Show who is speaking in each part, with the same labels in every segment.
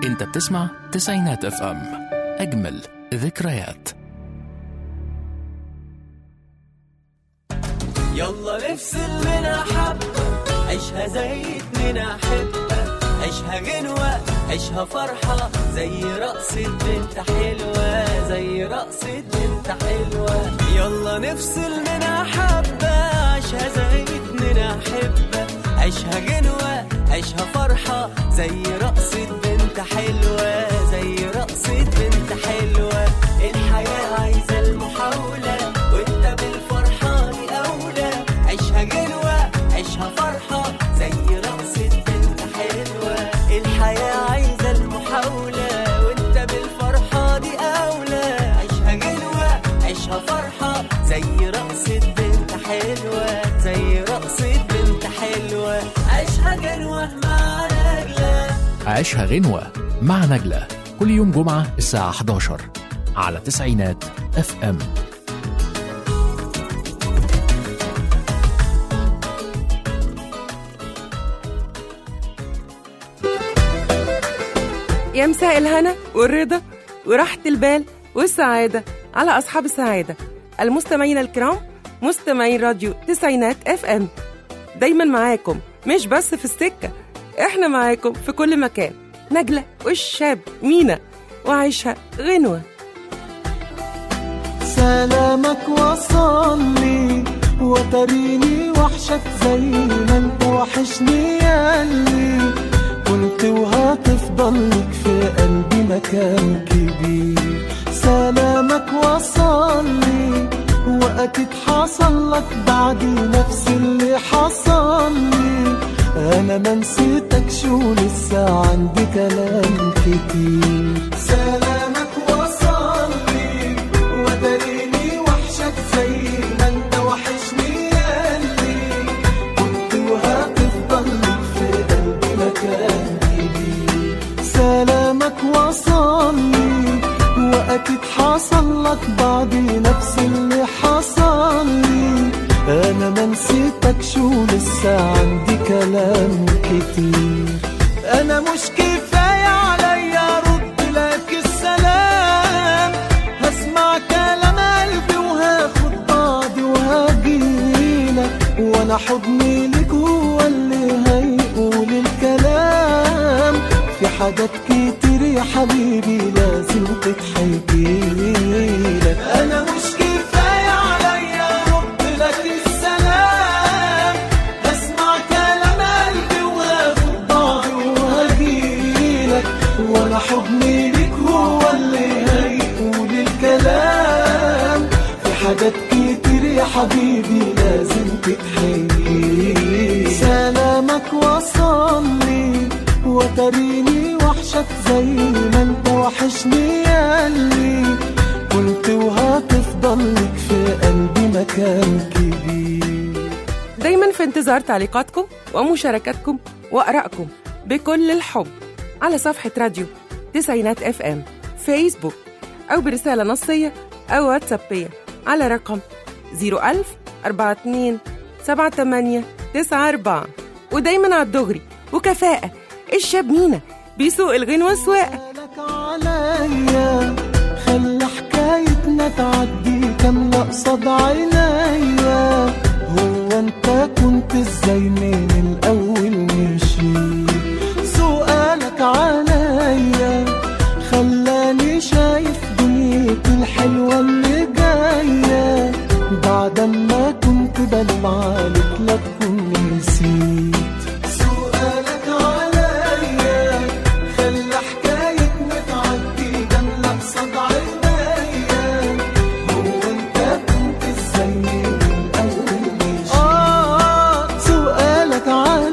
Speaker 1: انت بتسمع تسعينات اف ام اجمل ذكريات
Speaker 2: يلا نفصل منها حبة عيشها زي اتنين أحبة عيشها غنوة عيشها فرحة زي رقصة بنت حلوة زي رقصة بنت حلوة يلا نفصل منها حبة عيشها زي اتنين أحبة عيشها غنوة عيشها فرحة زي رقصة بنت حلوة زي رقصة بنت حلوة الحياة عايزة المحاولة وانت بالفرحة دي أولى عيشها غنوة عيشها فرحة زي رقصة بنت حلوة الحياة عايزة المحاولة وانت بالفرحة دي أولى عيشها غنوة عيشها فرحة زي رقصة بنت حلوة زي رقصة بنت حلوة عيشها غنوة مع نجلة
Speaker 1: عيشها غنوة مع نجلة كل يوم جمعة الساعة 11 على تسعينات اف ام
Speaker 3: يا مساء الهنا والرضا وراحة البال والسعادة على أصحاب السعادة المستمعين الكرام مستمعين راديو تسعينات اف ام دايما معاكم مش بس في السكة احنا معاكم في كل مكان نجلة والشاب مينا وعيشها غنوة
Speaker 4: سلامك وصلي وتريني وحشك زي ما انت وحشني ياللي كنت وهتفضل لك في قلبي مكان كبير سلامك وصلي واكيد حصل لك بعد نفس اللي حصل لي انا ما نسيتك شو لسه عندي كلام كتير سلامك وصلي وداريني وحشك زي ما انت وحشني ياللي كنت وهتفضل لك في قلبي مكان كبير سلامك وصلي واكيد حصل لك بعد نفس اللي حصل لي انا ما نسيتك شو لسه عندي كلام كتير انا مش كفايه عليا ارد لك السلام هسمع كلام قلبي وهاخد بعضي وهجيلك وانا حضني لك هو اللي هيقول الكلام في حاجات كتير يا حبيبي لازم تتحكيلك انا مش كفايه عليا ارد لك السلام هسمع كلام قلبي وهاخد بعضي وهجيلك وانا حضني لك هو اللي هيقول الكلام في حاجات كتير يا حبيبي لازم تتحكي سلامك وصلي وتريني وحشك زي ما انت وحشني ياللي كنت وهتفضل لك في قلبي مكان كبير
Speaker 3: دايما في انتظار تعليقاتكم ومشاركاتكم وآرائكم بكل الحب على صفحة راديو تسعينات اف ام فيسبوك أو برسالة نصية أو واتسابية على رقم 01000 42 78 94 ودايما على الدغري وكفاءة الشاب مينا بيسوق الغنوة سواقة
Speaker 4: لك عليا خلى حكايتنا تعدي كاملة قصاد عينيا هو انت كنت ازاي من الاول مشيت سؤالك عليا خلاني شايف دنيتي الحلوة اللي جاية بعد ما كنت بلمعلك لا تكون نسيت سؤالك عليا خلى حكايتنا تعدي جنة قصاد عينيا هو انت كنت ازاي من الاول مشيت آه سؤالك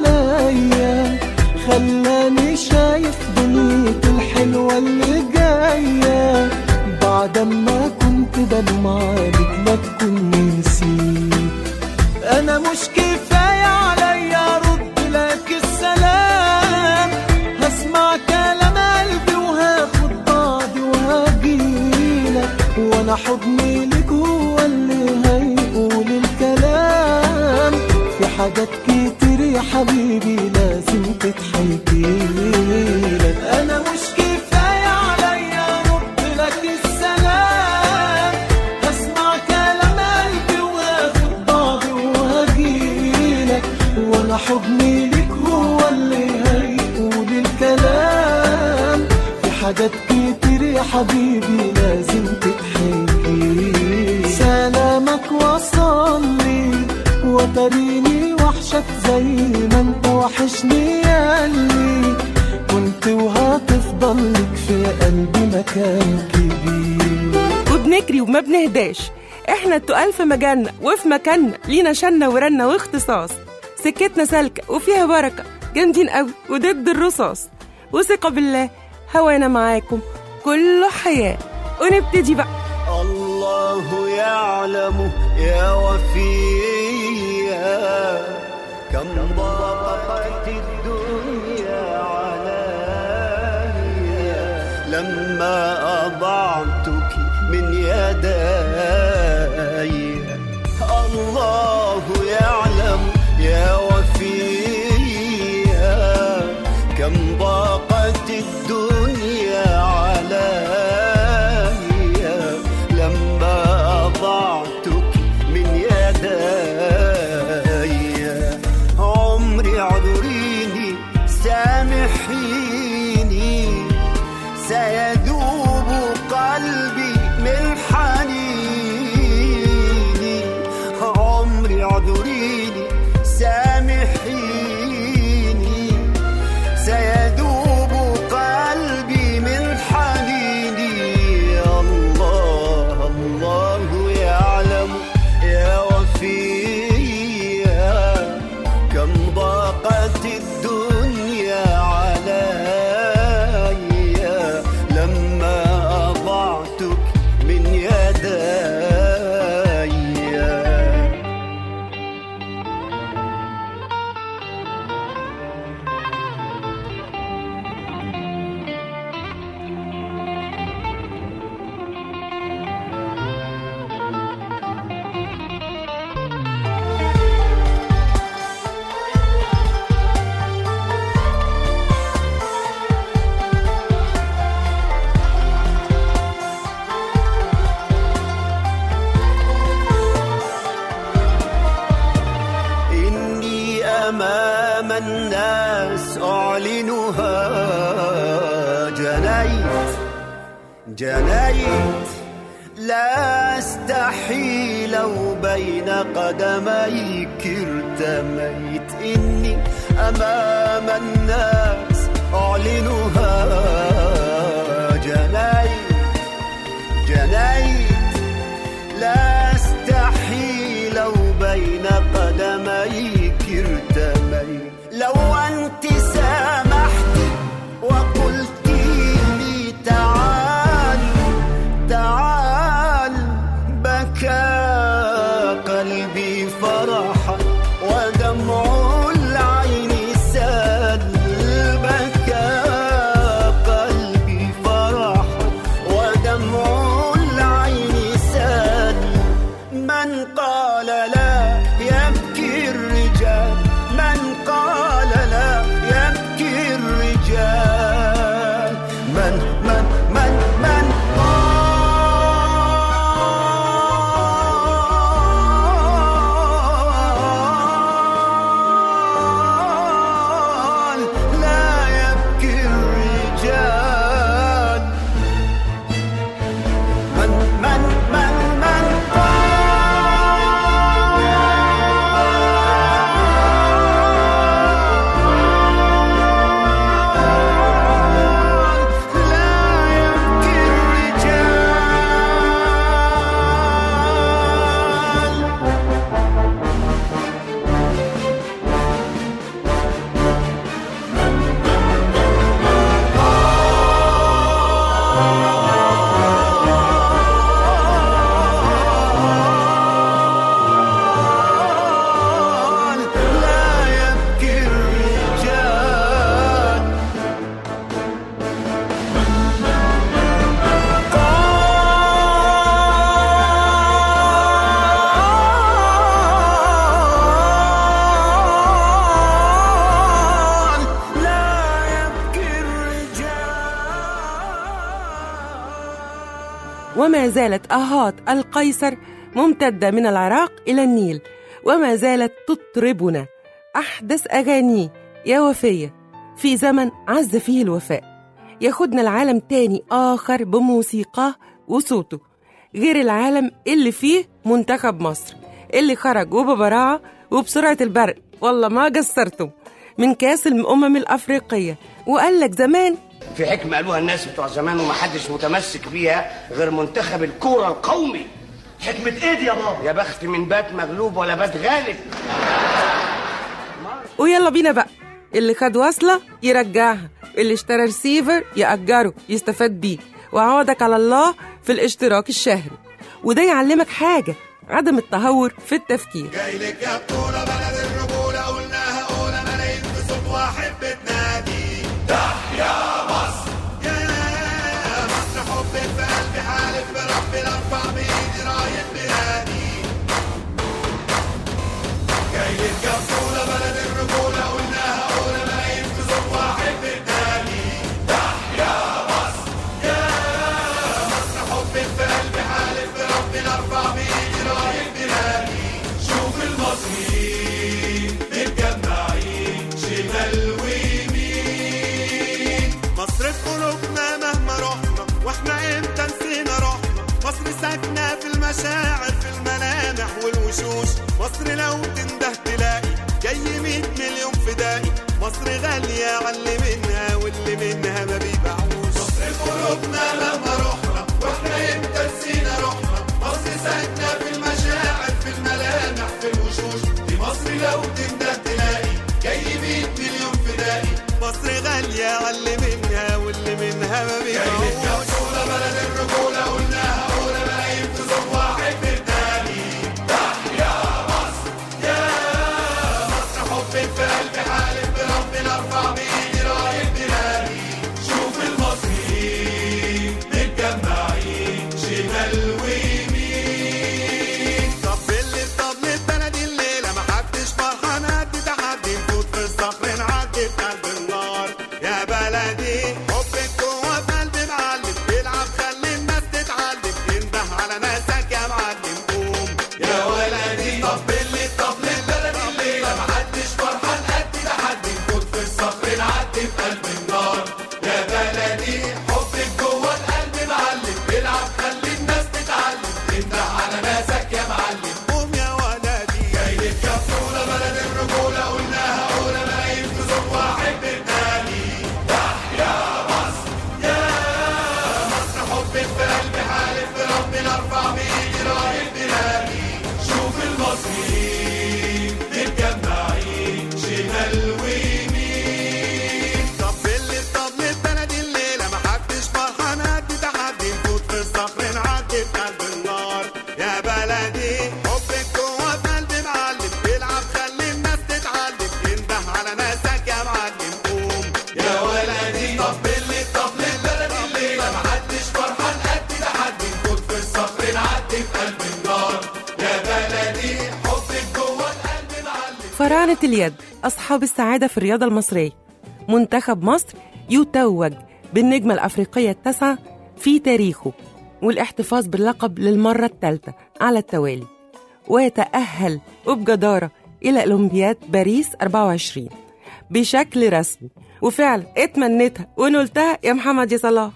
Speaker 4: عليا خلاني شايف دنيتي الحلوة اللي جاية بعد ما كنت بلمعلك لا تكون نسيت انا مش كفايه عليا ارد لك السلام هسمع كلام قلبي وهاخد بعضي وهجيلك وانا حضني لك هو اللي هيقول الكلام في حاجات كتير يا حبيبي لازم تتحكيلك انا مش كفايه حاجات كتير يا حبيبي لازم تتحكي سلامك وصل لي وتريني وحشك زي ما انت وحشني ياللي كنت وهتفضل لك في قلبي مكان كبير
Speaker 3: وبنجري وما بنهداش احنا التقال في مجالنا وفي مكاننا لينا شنة ورنة واختصاص سكتنا سالكة وفيها بركة جامدين قوي وضد الرصاص وثقة بالله هوانا معاكم كله حياة ونبتدي بقى
Speaker 5: الله يعلم يا وفيا كم ضاقت الدنيا علي لما أضعتك من يدي الله يعلم يا وفيا كم ضاقت الدنيا علي لما أضعتك من يدي عمري اعذريني سامحيني سيذوب قلبي من حنيني عمري اعذريني سامحيني سيذوب قلبي من حنيني الله الله يعلم يا وفيا كم ضاقت الدنيا علي لما أضعتك من يدي إني أمام الناس أعلنها جنيت جنيت لا أستحي لو بين قدميك ارتميت إني أمام الناس أعلنها جنيت جنيت لا استحي لو بين قدميك ارتميت لو انت سامحت وقلت لي تعال تعال بكى قلبي فرحا ودمع العين سال بكى قلبي فرحا ودمع العين سال من قال لا يبكي الرجال من قال لا يبكي الرجال من من من من قال لا يبكي الرجال من من من من قال لا يبكي الرجال قال لا يبكي الرجال قال لا يبكي الرجال
Speaker 3: وما زالت آهات القيصر ممتدة من العراق إلى النيل وما زالت تطربنا أحدث أغانيه يا وفية في زمن عز فيه الوفاء ياخدنا لعالم تاني آخر بموسيقاه وصوته غير العالم اللي فيه منتخب مصر اللي خرج وببراعة وبسرعة البرق والله ما قصرتم من كاس الأمم الأفريقية وقال لك زمان
Speaker 6: في حكمة قالوها الناس بتوع زمان ومحدش متمسك بيها غير منتخب الكورة القومي
Speaker 7: حكمة ايه دي يا بابا؟
Speaker 6: يا بخت من بات مغلوب ولا بات غالب
Speaker 3: ويلا بينا بقى اللي خد وصلة يرجعها اللي اشترى ريسيفر يأجره يستفاد بيه وعوضك على الله في الاشتراك الشهري وده يعلمك حاجة عدم التهور في التفكير
Speaker 5: جاي لك يا بطولة بلد الرجولة قلناها أولى ملايين بصوت واحد بتنادي تحيا مصر يا مصر حبك في قلبي حالف بربي الأربع بإيدي رايح بلادي جاي لك يا بطولة بلد الرجولة قلناها أولى ملايين بصوت واحد بتنادي تحيا مصر يا مصر حبك في قلبي حالف بربي الأربع بإيدي رايح بلادي شوف المصريين متجمعين شمال ويمين مصر في قلوبنا مهما رحنا واحنا امتى نسينا روحنا مصر ساكنة في المشاعر في الملامح والوشوش مصر لو تنده تلاقي جاي 100 مليون فدائي مصر غالية على منها واللي منها ما بيبيعوش مصر في قلوبنا مهما رحنا واحنا امتى نسينا روحنا مصر ساكنة في المشاعر في الملامح في الوشوش دي مصر لو تنده تلاقي جاي 100 مليون فدائي مصر غالية على منها واللي منها ما بيبيعوش بطولة بلد الرجولة قلناها أولى ملايين في صوت واحد بتنادي تحيا مصر يا مصر حبك في قلبي حالف بربنا ارفع بإيدي رايح بلادي شوف المصريين متجمعين شمال ويمين طب اللي طب البلدي الليلة محدش فرحان قد تحدي نفوت في الصخر نعدي في قلب النار يا بلدي حبك جوه في قلبي معلم العب خلي الناس تتعلم انده على ناسك يا معلم قوم يا ولدي طب اللي طب البلدي الليلة محدش فرحان قد تحدي نفوت في الصخر نعدي في قلب النار يا بلدي حبك جوه القلب معلم العب خلي الناس تتعلم انده على ناسك يا معلم قوم يا ولدي جاي لك يا بطولة بلد الرجولة قلناها أولى ملايين في صوت واحد بتنادي تحيا مصر يا مصر حبك في قلبي حالف بربنا ارفع بإيدي رايح بلادي شوف المصريين متجمعين شمال ويمين طب اللي طب البلدي الليلة محدش فرحان قد تحدي نفوت في الصخر نعدي في قلب النار يا بلدي حبك جوه في قلبي معلم العب خلي الناس تتعلم انده على ناسك يا معلم قوم يا ولدي طب اللي طب البلدي الليلة محدش فرحان قد تحدي نفوت في الصخر نعدي في قلب النار يا بلدي حبك جوه القلب معلم
Speaker 3: فراعنة اليد أصحاب السعادة في الرياضة المصرية منتخب مصر يتوج بالنجمة الأفريقية التاسعة في تاريخه والاحتفاظ باللقب للمرة الثالثة على التوالي ويتأهل وبجدارة إلى أولمبياد باريس 24 بشكل رسمي وفعلا اتمنيتها ونلتها يا محمد يا صلاح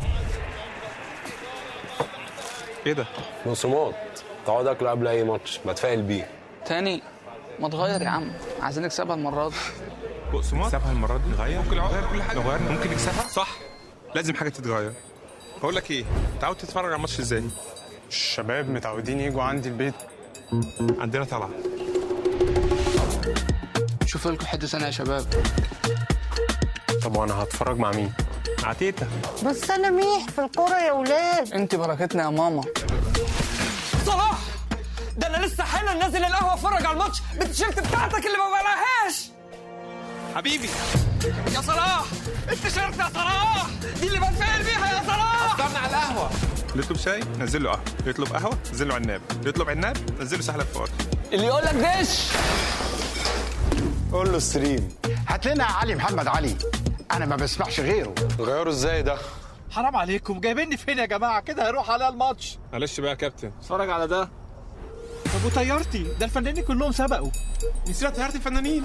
Speaker 8: ايه ده؟
Speaker 9: بقسماط تقعد اكله قبل اي ماتش بتفائل بيه
Speaker 10: تاني ما تغير يا عم عايزين نكسبها المرة دي
Speaker 8: بقسماط نكسبها المره دي نغير ممكن نغير كل حاجه نغير ممكن نكسبها صح لازم حاجه تتغير بقول لك ايه تعود تتفرج على الماتش ازاي
Speaker 11: الشباب متعودين يجوا عندي البيت
Speaker 8: عندنا طلعه
Speaker 10: شوفوا لكم حتة ثانية يا شباب
Speaker 9: طب وانا هتفرج مع مين
Speaker 8: مع تيتا
Speaker 12: بس انا ميح في الكوره يا ولاد
Speaker 10: انت بركتنا يا ماما
Speaker 2: صلاح ده انا لسه حالا نازل القهوه اتفرج على الماتش بالتيشيرت بتاعتك اللي ما بلاقيهاش
Speaker 8: حبيبي
Speaker 2: يا صلاح التيشيرت يا صلاح دي اللي بتفائل بيها يا صلاح
Speaker 8: استنى على القهوه اللي يطلب شاي نزل له قهوه اللي يطلب قهوه نزل له عناب اللي يطلب عناب نزل له سحلب فواكه
Speaker 10: اللي يقول لك دش
Speaker 11: قول له ستريم
Speaker 7: هات لنا يا علي محمد علي انا ما بسمعش غيره
Speaker 9: غيره ازاي ده
Speaker 7: حرام عليكم جايبيني فين يا جماعه كده هيروح على الماتش
Speaker 8: معلش بقى يا كابتن
Speaker 10: اتفرج على ده
Speaker 13: طب وطيارتي ده الفنانين كلهم سبقوا
Speaker 8: نسينا طياره الفنانين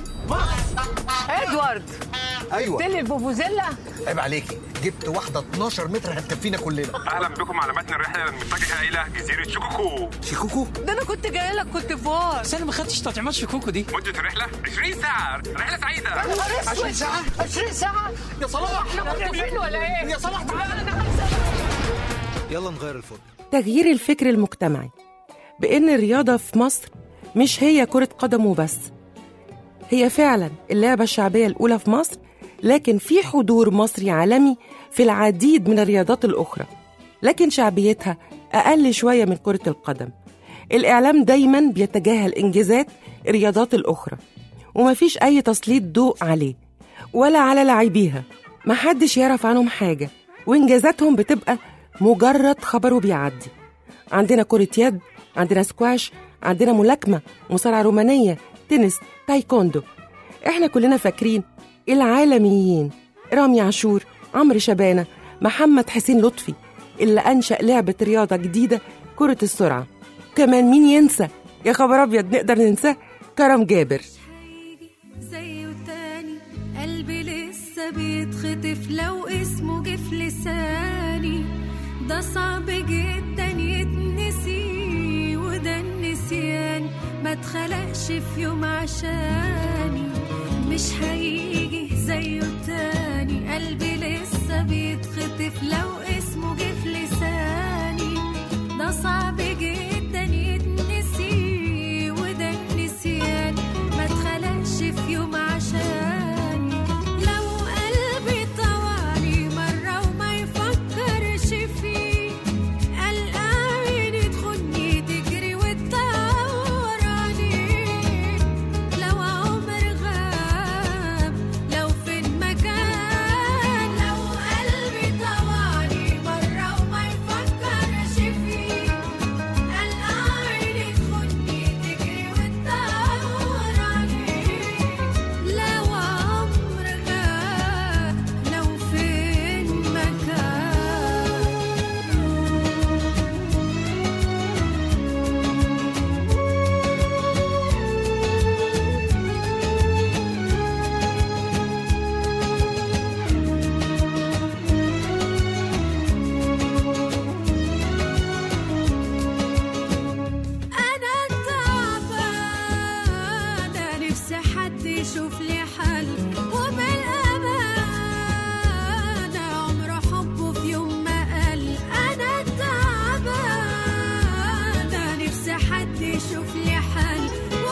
Speaker 14: ادوارد
Speaker 15: ايوه
Speaker 14: جبت لي الفوفوزيلا
Speaker 15: عيب عليكي جبت واحده 12 متر هتكفينا كلنا
Speaker 8: اهلا بكم على متن الرحله المتجهه الى جزيره شكوكو
Speaker 15: شيكوكو
Speaker 14: ده انا كنت جاي لك كنت فار
Speaker 13: بس انا ما خدتش تطعيمات شكوكو دي
Speaker 8: مده الرحله 20 ساعه رحله سعيده
Speaker 14: 20 ساعة 20 ساعة
Speaker 13: يا صلاح
Speaker 14: احنا متفقين ولا ايه؟
Speaker 13: يا صلاح تعالى
Speaker 14: انا عايزة
Speaker 15: يلا نغير الفرن
Speaker 3: تغيير الفكر المجتمعي بأن الرياضة في مصر مش هي كرة قدم وبس هي فعلا اللعبة الشعبية الأولى في مصر لكن في حضور مصري عالمي في العديد من الرياضات الأخرى لكن شعبيتها أقل شوية من كرة القدم الإعلام دايما بيتجاهل إنجازات الرياضات الأخرى ومفيش أي تسليط ضوء عليه ولا على لاعبيها محدش يعرف عنهم حاجة وإنجازاتهم بتبقى مجرد خبر وبيعدي عندنا كرة يد عندنا سكواش عندنا ملاكمة مصارعة رومانية تنس تايكوندو احنا كلنا فاكرين العالميين رامي عاشور عمرو شبانة محمد حسين لطفي اللي أنشأ لعبة رياضة جديدة كرة السرعة كمان مين ينسى يا خبر أبيض نقدر ننساه كرم جابر
Speaker 16: زيه تاني قلبي لسه بيتخطف لو اسمه جه في لساني ده صعب جدا يتنسي وده النسيان ما اتخلقش في يوم عشاني مش هيجي زيه تاني قلبي لسه بيتخطف لو اسمه جه في لساني ده صعب جدا يتنسي وده النسيان ما اتخلقش في يوم عشاني لو قلبي طوالي مرة وما يفكرش فيه ألقى عيني تخني تجري وتدور عليه لو عمر غاب لو في المكان لو قلبي طوالي مرة وما يفكرش فيه ألقى عيني تخني تجري وتدور عليه لو عمر غاب لو فين مكان أنا تعبانة نفسي حد يشوف لي حل وبالأمانة عمر حبه في يوم ما قل أنا تعبانة نفسي حد يشوف لي حل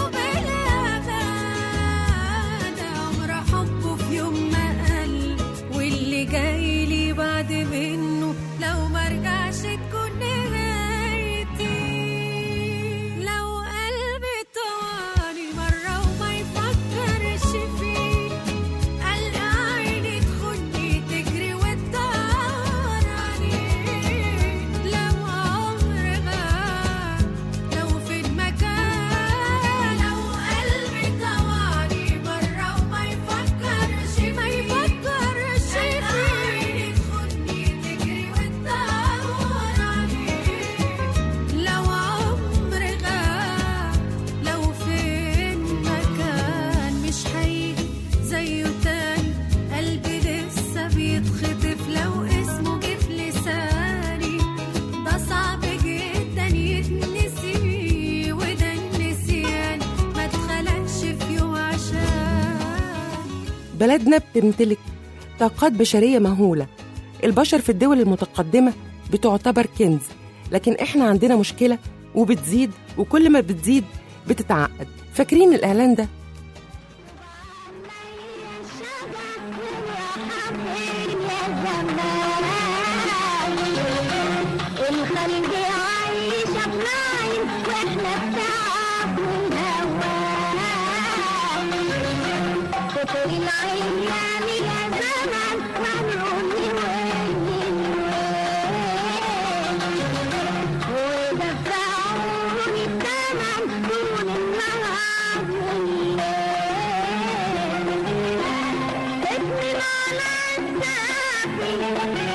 Speaker 16: وبالأمانة عمر حبه في يوم ما قل واللي جاي لي بعد منه لو مرجعش تكون نهايتي لو قلبي طواني مرة وما يفكرش فيه ألقى عيني تخني تجري وتدور عليه لو عمر غاب لو في المكان لو قلبي طواني مرة وما يفكرش ما يفكرش فيه عيني تخني تجري وتدور عليه لو عمر غاب لو فين مكان مش هيجي زيه تاني قلبي لسه بيتخطف لو اسمه جه في لساني ده صعب جدا يتنسي وده النسيان ما اتخلقش في يوم عشان
Speaker 3: بلدنا بتمتلك طاقات بشرية مهولة البشر في الدول المتقدمة بتعتبر كنز لكن احنا عندنا مشكلة وبتزيد وكل ما بتزيد بتتعقد فاكرين الإعلان ده؟
Speaker 16: الخلق عايشة بنايم واحنا بتعب ونهوان فطر العيام يا زمن ممنون ودفعوني الثمن دون النهار والليل ابن العلا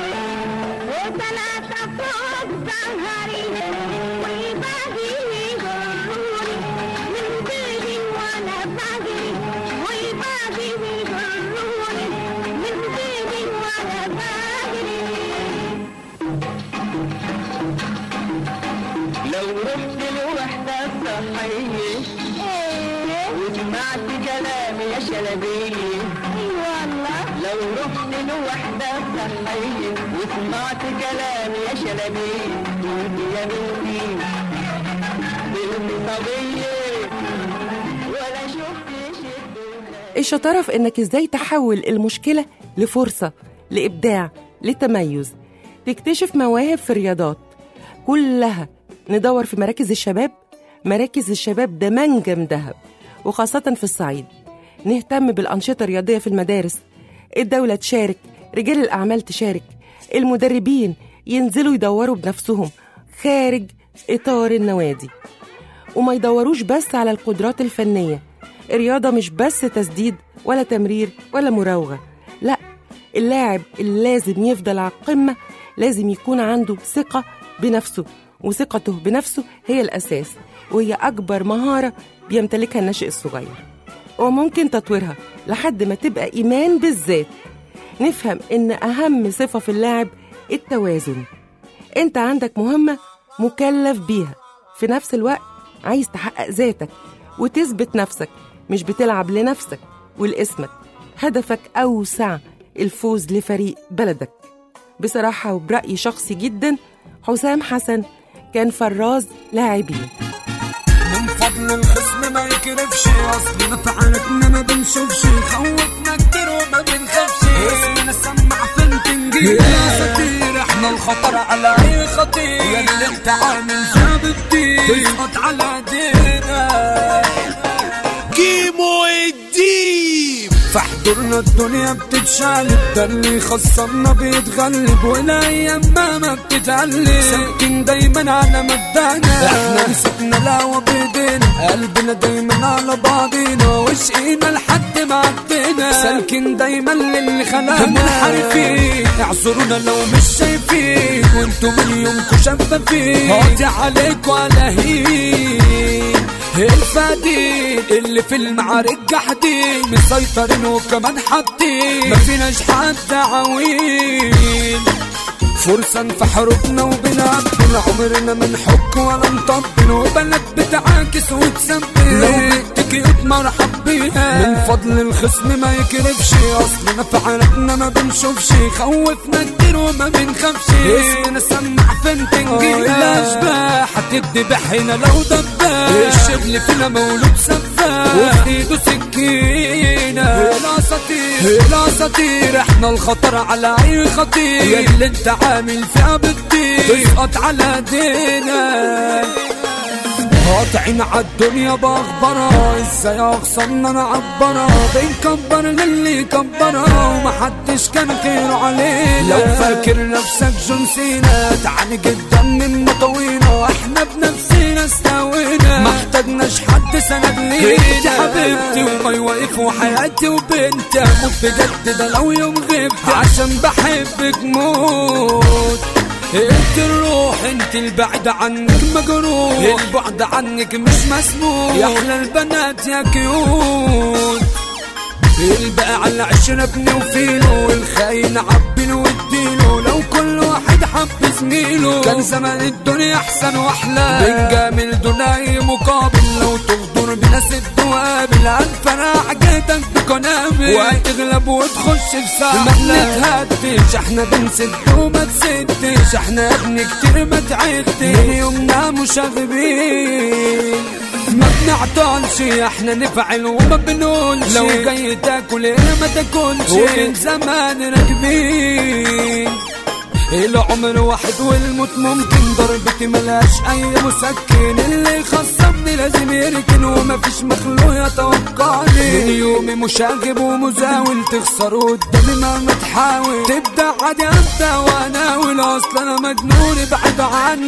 Speaker 16: وثلاثة فوق ظهري وباقي
Speaker 2: شلبية وسمعت كلامي يا شلبية والله لو رحت لوحدة صحية وسمعت كلامي يا شلبية انت يا بنتي بنت صبية ولا شفتش
Speaker 3: الشطارة في إنك إزاي تحول المشكلة لفرصة لإبداع لتميز تكتشف مواهب في الرياضات كلها ندور في مراكز الشباب مراكز الشباب ده منجم ذهب وخاصة في الصعيد نهتم بالأنشطة الرياضية في المدارس الدولة تشارك رجال الأعمال تشارك المدربين ينزلوا يدوروا بنفسهم خارج إطار النوادي وما يدوروش بس على القدرات الفنية الرياضة مش بس تسديد ولا تمرير ولا مراوغة لا اللاعب اللي لازم يفضل على القمة لازم يكون عنده ثقة بنفسه وثقته بنفسه هي الأساس وهي أكبر مهارة بيمتلكها الناشئ الصغير وممكن تطويرها لحد ما تبقى إيمان بالذات نفهم إن أهم صفة في اللاعب التوازن أنت عندك مهمة مكلف بيها في نفس الوقت عايز تحقق ذاتك وتثبت نفسك مش بتلعب لنفسك ولاسمك هدفك أوسع الفوز لفريق بلدك بصراحة وبرأي شخصي جدا حسام حسن كان فراز لاعبين
Speaker 17: من فضل الخصم ما يكرفش اصل نفعلتنا ما بنشوفش خوفنا كتير وما بنخافش اسمنا سمع فين تنجيب يا ستير احنا الخطر على اي خطير يا اللي انت عامل ثابت تسقط على ايدينا
Speaker 18: كيمو الديب
Speaker 17: فحضورنا الدنيا بتتشالب ده اللي خصمنا بيتغلب والايام ما ما بتتعلم ساكن دايما على مبدأنا احنا مسكنا الهوا بايدينا قلبنا دايما على بعضينا وشقينا لحد ما عدينا سالكين دايما للي خلقنا منحرفين اعذرونا لو مش شايفين وانتوا من يومكم شفافين قاطع عليكوا على هين الفادين اللي في المعارك جاحدين مسيطرين وكمان حاطين ما فيناش حد عويل فرصة في حروبنا وبنقبل عمرنا من حك ولا نطبل وبلد بتعاكس وتسبل لو بتجي مرحب بيها من فضل الخصم ما يكرفش اصلنا في حالتنا ما بنشوفش خوفنا كتير وما بنخافش اسمنا سمع فين تنجي الاشباح هتذبح هنا لو دباح الشبل فينا مولود سفاح وفي ايده سكينة الاساطير الاساطير احنا الخطر على اي خطير يا اللي انت عامل فيها بتطير تسقط على ايدينا قاطعين عالدنيا باخبارها ازاي اخسرنا نعبرها بنكبر للي كبرها ومحدش كان خير علينا لو فاكر نفسك جون سينا تعاني جدا من طويلة احنا بنفسنا استوينا ما احتاجناش حد سند لينا انت حبيبتي وما واقف وحياتي وبنتي اموت بجد ده لو يوم غبت عشان بحبك موت انت الروح انت البعد عنك مجروح البعد عنك مش مسموح يا احلى البنات يا كيوت البقى على العشرة ابني وفيله والخاين عبله واديله لو كل واحد حب زميله كان زمان الدنيا احسن واحلى بنجامل دون اي مقابل لو تغدر بنا ست وقابل الف انا عجيتك بقنابل وهتغلب وتخش في ساعة ما بنتهدش احنا بنسد وما تسدش احنا يا ابني كتير ما تعدش من يومنا مشاغبين ما بنعطلش احنا نفعل وما بنقولش لو جاي تاكل ايه ما تاكلش ومن زمان راكبين العمر واحد والموت ممكن ضربتي ملهاش اي مسكن اللي يخصمني لازم يركن ومفيش مخلوق يتوقعني من يومي مشاغب ومزاول تخسر قدامي مهما تحاول تبدا عادي انت واناول اصل انا مجنون ابعد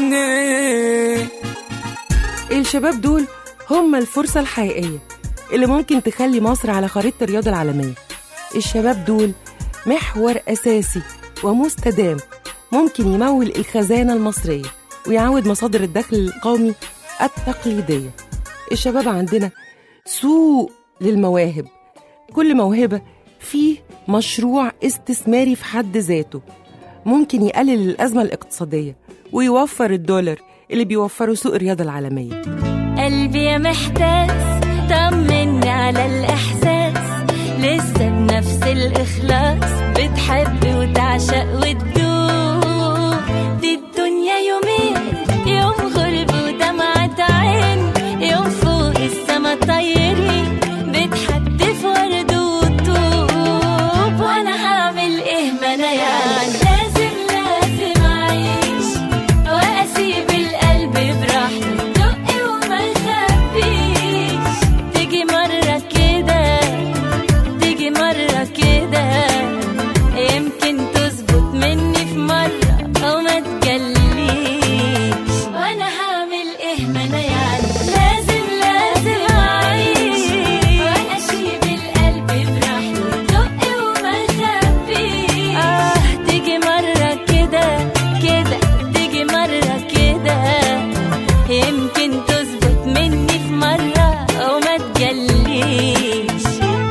Speaker 17: عني
Speaker 3: الشباب دول هم الفرصة الحقيقية اللي ممكن تخلي مصر على خريطة الرياضة العالمية الشباب دول محور أساسي ومستدام ممكن يمول الخزانة المصرية ويعود مصادر الدخل القومي التقليدية الشباب عندنا سوق للمواهب كل موهبة فيه مشروع استثماري في حد ذاته ممكن يقلل الأزمة الاقتصادية ويوفر الدولار اللي بيوفره سوق الرياضة العالمية
Speaker 19: قلبي يا محتاس طمني على الإحساس لسه بنفس الإخلاص بتحب وتعشق وتدوب دي الدنيا يومين يوم غرب ودمعة عين يوم فوق السما طايرين بتحدف ورد وطوب وانا هعمل ايه ما انا يعني لازم لازم اعيش واسيب القلب براحته دق وما يخبيش تيجي مرة كده تيجي مرة كده يمكن تظبط مني في مرة أو ما تجليش وأنا هعمل إيه ما أنا يعني لازم لازم أعيش وأنا أسيب القلب براحته دق وما يخبيش آه تيجي مرة كده كده تيجي مرة كده يمكن تظبط مني في مرة أو ما تجليش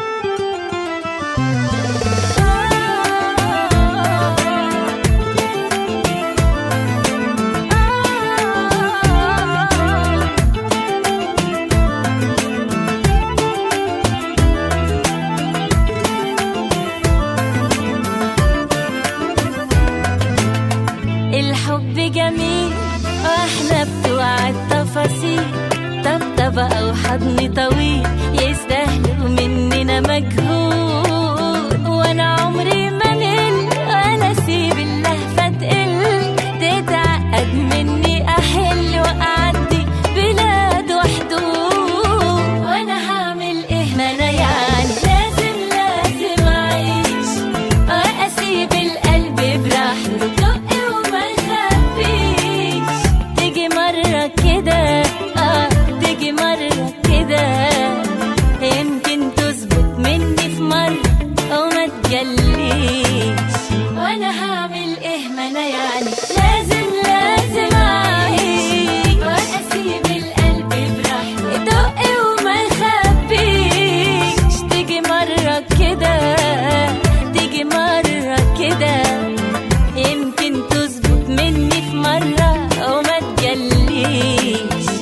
Speaker 19: الحب جميل واحنا بتوع التفاصيل طبطبة او حضن طويل يستاهلوا مننا مجهود وانا عمري ما مل وانا اسيب اللهفة تقل تتعقد مني احل واعدي بلاد وحدود وانا هعمل ايه ما انا يعني لازم لازم اعيش واسيب القلب براحته دق وما يخبيش تيجي مرة كده اه تيجي مرة كده يمكن تظبط مني في مرة أو ما تجليش وأنا هعمل إيه ما أنا يعني لازم لازم أعيش وأسيب القلب براحته يدق وما يخبيش تيجي مرة كده تيجي مرة كده يمكن تظبط مني في مرة أو ما تجليش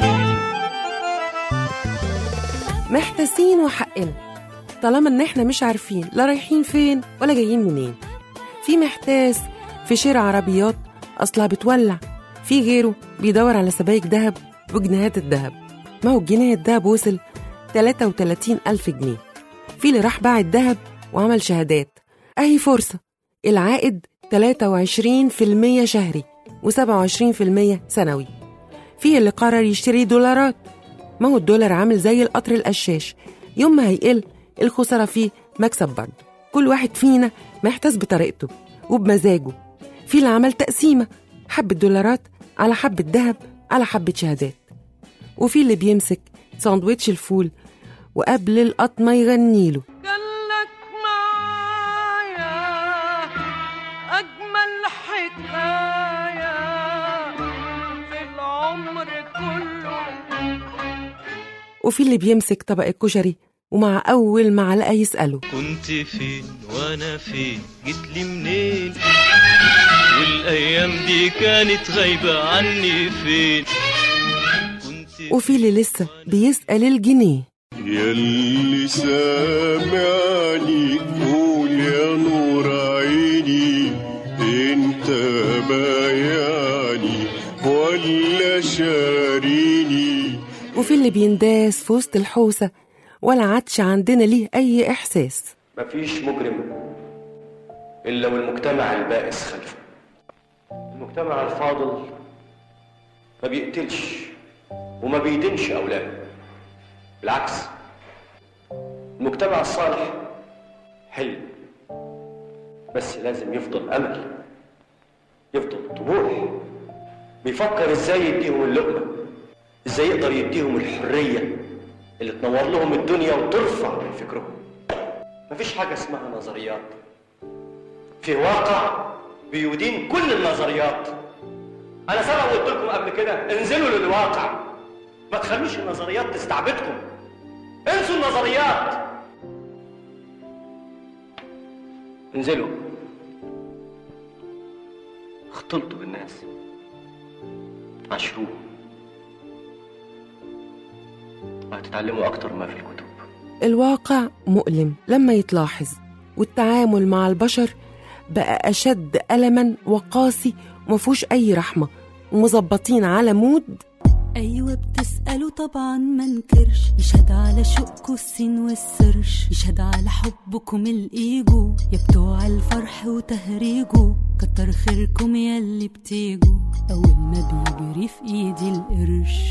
Speaker 3: محتاسين وحقنا طالما ان احنا مش عارفين لا رايحين فين ولا جايين منين في محتاس في شراء عربيات اصلها بتولع في غيره بيدور على سبايك دهب وجنيهات الدهب ما هو الجنيه الدهب وصل 33 ألف جنيه في اللي راح باع الدهب وعمل شهادات أهي فرصة العائد 23% شهري و27% سنوي في اللي قرر يشتري دولارات ما هو الدولار عامل زي القطر القشاش يوم ما هيقل الخسارة فيه مكسب برضه كل واحد فينا محتاس بطريقته وبمزاجه في اللي عمل تقسيمة حبة دولارات على حبة ذهب على حبة شهادات وفي اللي بيمسك ساندويتش الفول وقبل القطمة يغنيله
Speaker 20: أجمل حكاية في العمر كله
Speaker 3: وفي اللي بيمسك طبق الكشري ومع أول معلقة يسأله
Speaker 21: كنت فين وانا فين جيت لي منين والايام دي كانت غايبه عني فين
Speaker 3: وفي اللي لسه بيسأل الجنيه
Speaker 22: ياللي سامعني قول يا نور عيني انت بايعني ولا شاريني
Speaker 3: وفي اللي بينداس في وسط الحوسة ولا عادش عندنا ليه أي إحساس
Speaker 23: مفيش مجرم إلا والمجتمع البائس خلفه المجتمع الفاضل ما بيقتلش وما بيدينش أولاده بالعكس المجتمع الصالح حلم بس لازم يفضل أمل يفضل طموح بيفكر ازاي يديهم اللقمة ازاي يقدر يديهم الحرية اللي تنور لهم الدنيا وترفع من فكرهم مفيش حاجة اسمها نظريات في واقع بيدين كل النظريات انا سبق قلت لكم قبل كده انزلوا للواقع ما تخلوش النظريات تستعبدكم انسوا النظريات انزلوا اختلطوا بالناس عاشروهم وهتتعلموا أكتر ما في الكتب
Speaker 3: الواقع مؤلم لما يتلاحظ والتعامل مع البشر بقى أشد ألما وقاسي ومفهوش أي رحمة ومظبطين على مود
Speaker 1: أيوة بتسألوا طبعا ما نكرش يشهد على شوقكوا السين والسرش يشهد على حبكم الإيجو يا بتوع الفرح وتهريجو كتر خيركم ياللي بتيجوا أول ما بيجري في إيدي القرش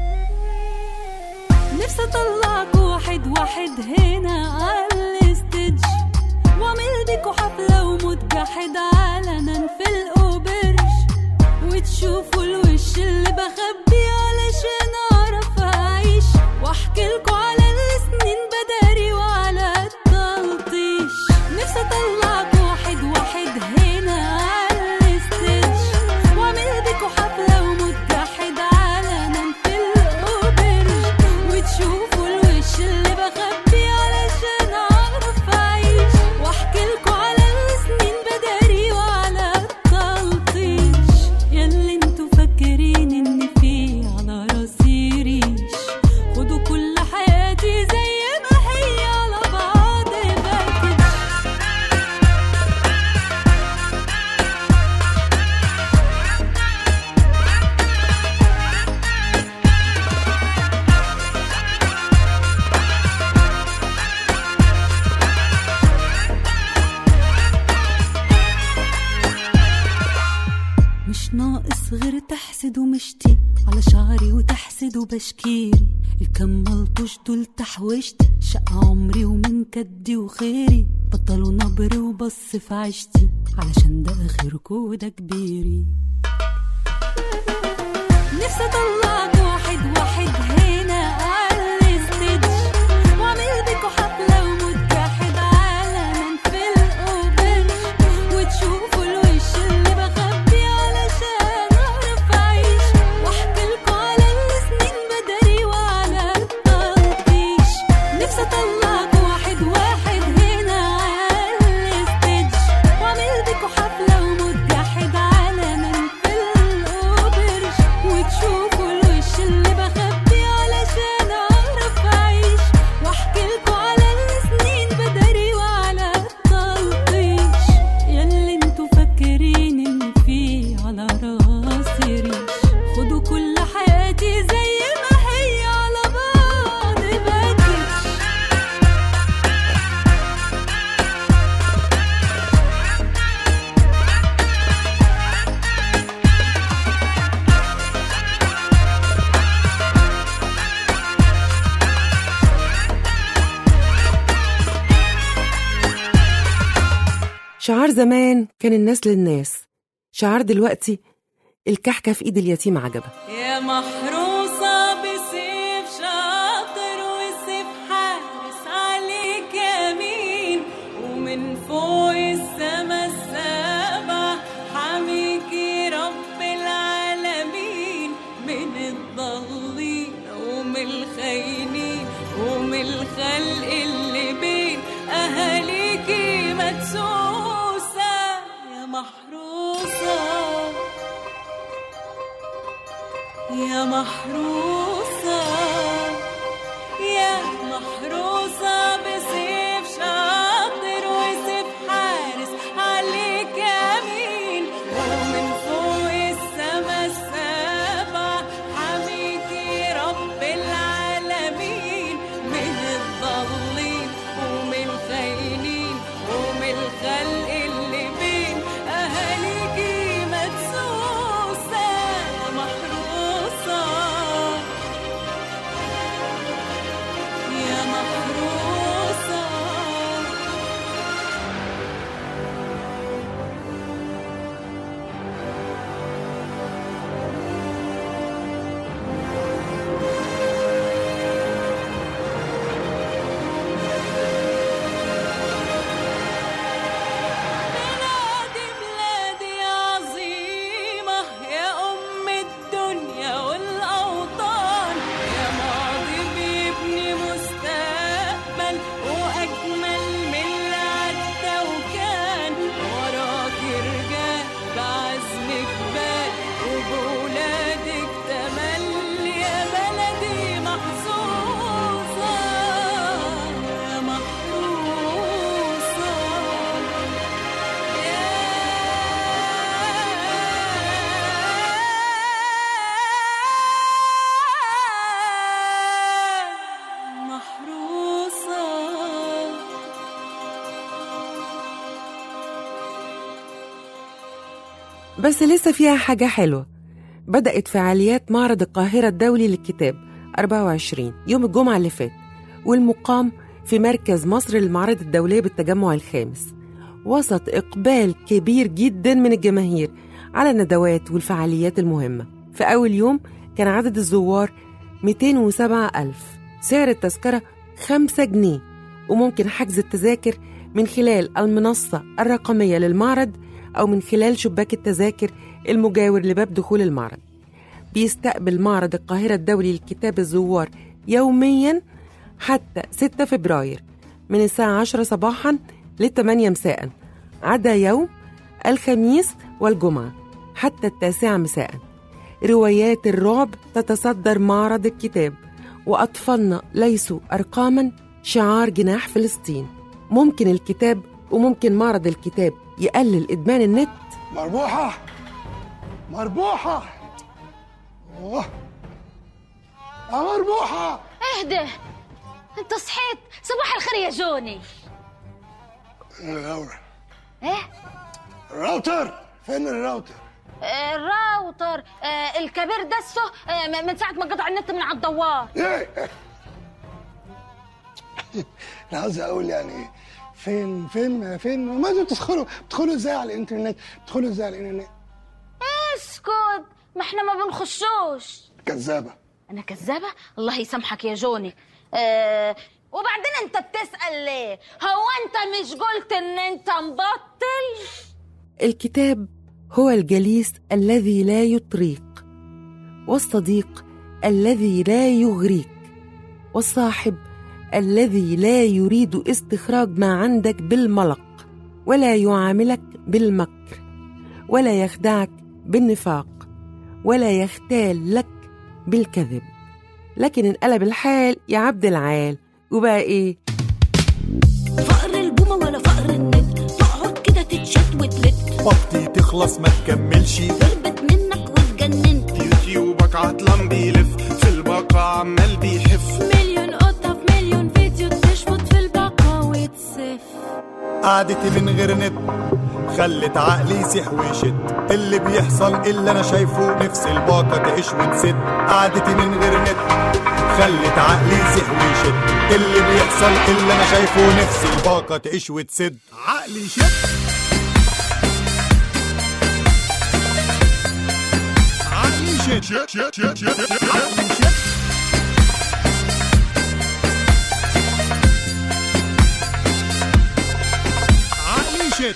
Speaker 1: نفسي أطلعك واحد واحد هنا على الستيج وأعمل بيكوا حفلة ومتجحد علنا في الأوبرش وتشوفوا الوش اللي بخبي علشان اعرف اعيش واحكي لكم على السنين بداري وعلى التلطيش نفسي اطلعك واحد واحد هنا على الستيج واعمل بيكوا حفله ومتجحد علنا في الاوبرج وتشوفوا الوش اللي بخبي علشان اعرف اعيش واحكي لكم على السنين بداري وعلى التلطيش ياللي انتوا فاكرين ان في على راسي ريش خدوا كل حياتي زي ما هي على بعض باكج مش ناقص غير تحسد ومشتي على شعري وتحسد وبشكيري الكم ملطوش دول تحوشتي شقى عمري ومن كدي وخيري بطلوا نبر وبص في عشتي علشان ده اخركوا وده كبيري نفسي اطلعك واحد واحد هنا على الستيج واعمل بيكوا حفله ومتجحد علنا في الاوبن وتشوفوا الوش اللي بخبي علشان اعرف اعيش واحكي لكم على السنين بدري وعلى التلطيش نفسي اطلعك واحد واحد هنا على الستيج واعمل بيكوا حفله ومتجحد علنا في الاوبرج وتشوفوا الوش اللي بخبي علشان اعرف اعيش واحكي لكم على السنين بدري وعلى التلطيش ياللي انتوا فاكرين ان في على راسي ريش خدوا كل حياتي زي ما هي على بعض باكج
Speaker 3: شعار زمان كان الناس للناس شعار دلوقتي الكحكة في إيد اليتيم عجبة
Speaker 1: يا محروسة بسيف شاطر وسيف حارس عليك يمين ومن فوق السما السابع حميكي رب العالمين من الضالين ومن الخاينين ومن الخلق اللي بين أهاليكي مدسوسة يا محروسة يا محروسة يا محروسة بسيف شاطر وسيف حارس عليك يمين ومن فوق السما السابع حميكي رب العالمين من الضالين ومن الخاينين ومن الخلق اللي بين أهاليكي مدسوسة يا محروسة
Speaker 3: بس لسه فيها حاجة حلوة بدأت فعاليات معرض القاهرة الدولي للكتاب 24 يوم الجمعة اللي فات والمقام في مركز مصر للمعارض الدولية بالتجمع الخامس وسط إقبال كبير جدا من الجماهير على الندوات والفعاليات المهمة في أول يوم كان عدد الزوار 207 ألف سعر التذكرة 5 جنيه وممكن حجز التذاكر من خلال المنصة الرقمية للمعرض أو من خلال شباك التذاكر المجاور لباب دخول المعرض بيستقبل معرض القاهرة الدولي للكتاب الزوار يوميا حتى 6 فبراير من الساعة 10 صباحا ل 8 مساء عدا يوم الخميس والجمعة حتى التاسعة مساء روايات الرعب تتصدر معرض الكتاب وأطفالنا ليسوا أرقاما شعار جناح فلسطين ممكن الكتاب وممكن معرض الكتاب يقلل إدمان النت
Speaker 4: مربوحة مربوحة أوه. يا مربوحة
Speaker 5: اهدى انت صحيت صباح الخير يا جوني
Speaker 4: الراوتر
Speaker 5: ايه
Speaker 4: الراوتر فين الراوتر
Speaker 5: آه، الراوتر آه، الكبير دسه آه، م- من ساعة ما قطع النت من على الدوار
Speaker 4: ايه انا عاوز اقول يعني فين فين فين ما انتوا بتدخلوا بتدخلوا ازاي على الانترنت بتدخلوا ازاي على الانترنت
Speaker 5: اسكت ما احنا ما بنخشوش
Speaker 4: كذابة
Speaker 5: انا كذابة الله يسامحك يا جوني آه وبعدين انت بتسأل ليه هو انت مش قلت ان انت مبطل
Speaker 3: الكتاب هو الجليس الذي لا يطريق والصديق الذي لا يغريك والصاحب الذي لا يريد استخراج ما عندك بالملق ولا يعاملك بالمكر ولا يخدعك بالنفاق ولا يختال لك بالكذب لكن انقلب الحال يا عبد العال وبقى ايه
Speaker 6: فقر البومة ولا فقر النت تقعد كده تتشت وتلت
Speaker 24: بطي تخلص ما تكملش
Speaker 6: هربت منك واتجننت
Speaker 24: يوتيوبك عطلان بيلف في الباقة عمال بيحف
Speaker 6: مليون قطة في مليون فيديو تشفط في الباقة وتسف
Speaker 24: قعدتي من غير نت خلت عقلي يسيح ويشد اللي بيحصل اللي انا شايفه نفس الباقة تعيش وتسد قعدتي من غير نت خلت عقلي يسيح ويشد اللي بيحصل اللي انا شايفه نفس الباقة تعيش وتسد عقلي شد عقلي شد شد شد شد شد عقلي شد عقلي شد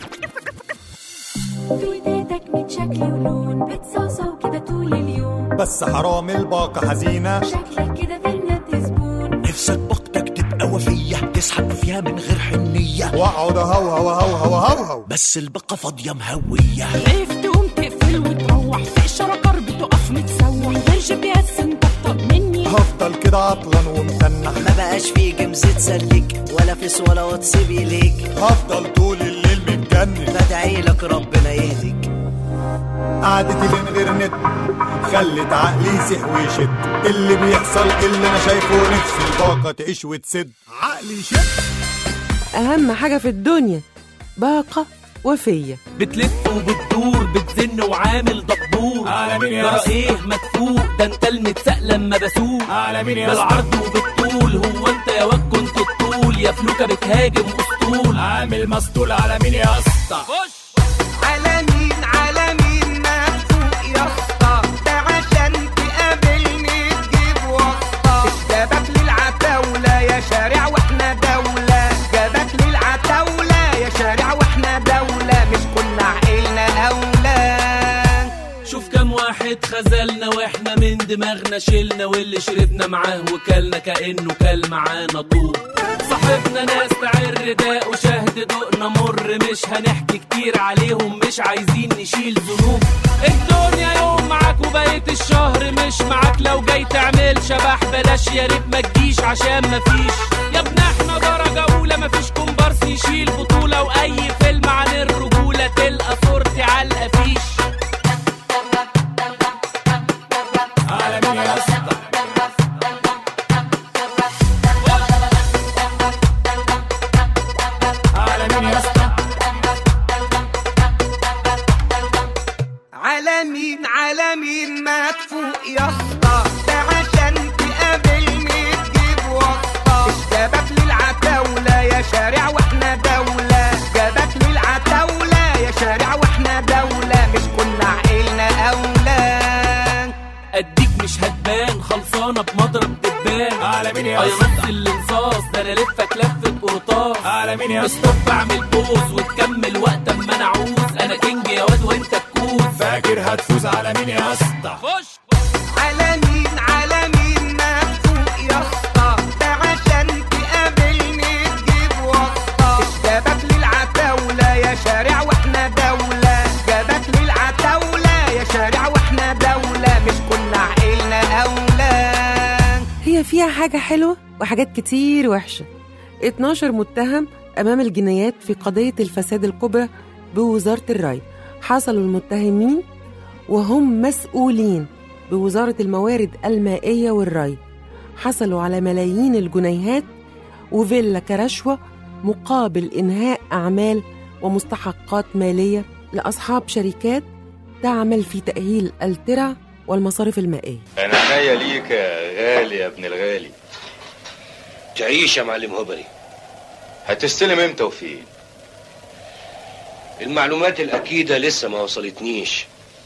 Speaker 6: تويتاتك من شكل ولون بتصوصو كده طول اليوم
Speaker 24: بس حرام الباقة حزينة
Speaker 6: شكلك كده في النت زبون
Speaker 15: نفسك باقتك تبقى وفية تسحب فيها من غير حنية
Speaker 24: واقعد اهوهو اهوهو اهوهو
Speaker 15: بس الباقة فاضية مهوية
Speaker 6: خايف تقوم تقفل وتروح في إشارة كار بتقف متسوح غير جي بي اس انت مني
Speaker 24: هفضل كده عطلان ومتنح
Speaker 25: ما بقاش في جيمز تسليك ولا فيس ولا واتساب ليك
Speaker 24: هفضل طول الليل متجنن
Speaker 25: بدعي لك ربنا يهديك
Speaker 24: قعدتي من غير نت خلت عقلي يسيح ويشد اللي بيحصل اللي انا شايفه نفس الباقة تعيش وتسد عقلي شد
Speaker 3: أهم حاجة في الدنيا باقة وفية
Speaker 2: بتلف وبتدور بتزن وعامل دبور
Speaker 13: على مين يا
Speaker 2: ترى
Speaker 13: اسطى؟
Speaker 2: ايه مدفوق ده انت المتساق لما بسوق
Speaker 13: على مين يا اسطى؟
Speaker 2: بالعرض وبالطول هو انت يا واد كنت الطول يا فلوكة بتهاجم اسطول
Speaker 13: عامل مسطول على مين يا اسطى
Speaker 2: خش
Speaker 26: على مين على مين مدفوق يا اسطى ده عشان تقابلني تجيب واسطة جابك للعتاولة يا شارع واحنا دولة جابك للعتاولة يا شارع واحنا دولة مش كنا عقلنا أولى
Speaker 2: شوف كم واحد خذلنا واحنا من دماغنا شلنا واللي شربنا معاه وكلنا كأنه كل معانا طوب صاحبنا ناس تعر داء وشهد دقنا مر مش هنحكي كتير عليهم مش عايزين نشيل ذنوب الدنيا يوم معاك وبقيت الشهر مش معاك لو جاي تعمل شبح بلاش يا ريت ما تجيش عشان مفيش يا ابن احنا درجة أولى مفيش كومبارس يشيل بطولة وأي فيلم عن الرجولة تلقى صورتي على الأفيش
Speaker 13: على مين يا اسطى على مين يا اسطى
Speaker 26: مين على مين ما تفوق يا اسطى ده عشان تقابلني تجيب واسطة مش جابك للعتاولة يا شارع واحنا دولة جابك للعتاولة يا شارع واحنا دولة مش كنا عقلنا أولاد
Speaker 7: اديك مش هتبان خلصانه بمضرب دبان
Speaker 13: على مين يا
Speaker 7: اي
Speaker 13: اسطى؟
Speaker 7: نص الانصاص ده انا لفك لفه قرطاس
Speaker 13: على مين يا اسطى؟
Speaker 7: استوب اعمل بوز وتكمل وقت اما انا اعوز انا كينج يا واد وانت الكوز
Speaker 13: فاكر هتفوز على مين يا اسطى
Speaker 7: خش
Speaker 26: على مين على مين ما تفوق يا اسطى ده عشان تقابلني تجيب واسطة مش جابك للعتاولة يا شارع واحنا دولة جابك للعتاولة يا شارع واحنا دولة مش كنا عقلنا أولاد
Speaker 3: هي فيها حاجة حلوة وحاجات كتير وحشة 12 متهم أمام الجنايات في قضية الفساد الكبرى بوزارة الري حصلوا المتهمين وهم مسؤولين بوزارة الموارد المائية والري حصلوا على ملايين الجنيهات وفيلا كرشوة مقابل إنهاء أعمال ومستحقات مالية لأصحاب شركات تعمل في تأهيل الترع والمصارف المائية
Speaker 8: انا عينيا ليك يا غالي يا ابن الغالي
Speaker 9: تعيش يا معلم هبري
Speaker 8: هتستلم امتى وفين
Speaker 9: المعلومات الأكيدة لسه ما وصلتنيش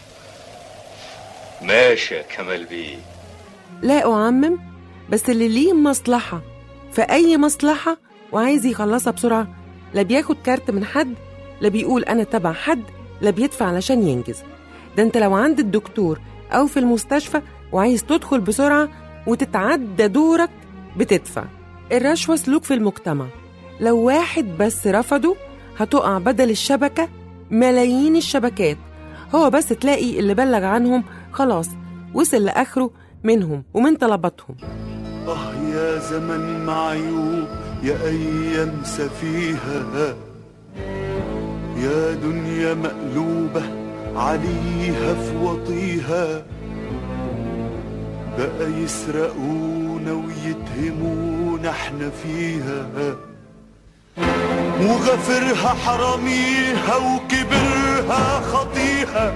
Speaker 8: ماشي يا كمال بيه
Speaker 3: لا أعمم بس اللي ليه مصلحة في أي مصلحة وعايز يخلصها بسرعة لا بياخد كارت من حد لا بيقول أنا تبع حد لا بيدفع علشان ينجز ده أنت لو عند الدكتور أو في المستشفى وعايز تدخل بسرعة وتتعدى دورك بتدفع الرشوة سلوك في المجتمع لو واحد بس رفضه هتقع بدل الشبكة ملايين الشبكات هو بس تلاقي اللي بلغ عنهم خلاص وصل لآخره منهم ومن طلباتهم
Speaker 24: آه يا زمن معيوب يا أيام سفيهة يا دنيا مقلوبة عليها في وطيها بقى يسرقونا ويتهمونا احنا فيها وغفرها حراميها وكبرها خطيها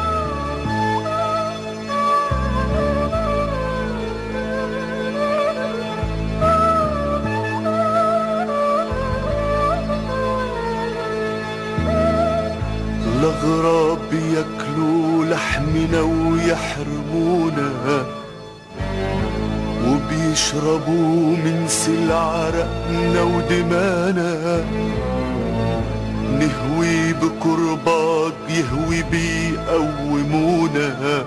Speaker 24: الأغراب بياكلوا لحمنا ويحرمونا وبيشربوا من سلع عرقنا ودمانا نهوي بكرباج يهوي بيقومونا